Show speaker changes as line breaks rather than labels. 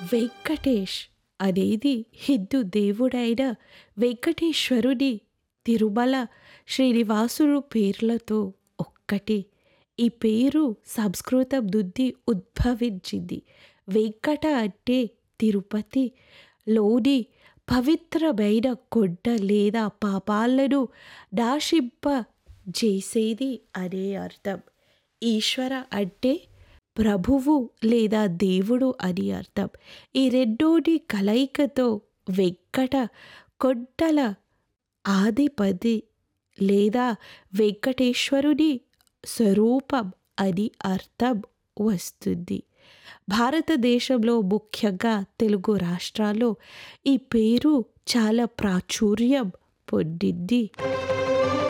వెంకటేష్ అనేది హిందూ దేవుడైన వెంకటేశ్వరుని తిరుమల శ్రీనివాసుడు పేర్లతో ఒక్కటి ఈ పేరు సంస్కృతం నుండి ఉద్భవించింది వెంకట అంటే తిరుపతి లోని పవిత్రమైన కొండ లేదా పాపాలను నాశింప చేసేది అనే అర్థం ఈశ్వర అంటే ప్రభువు లేదా దేవుడు అని అర్థం ఈ రెండోటి కలయికతో వెంకట కొండల ఆదిపది లేదా వెంకటేశ్వరుని స్వరూపం అని అర్థం వస్తుంది భారతదేశంలో ముఖ్యంగా తెలుగు రాష్ట్రాల్లో ఈ పేరు చాలా ప్రాచుర్యం పొందింది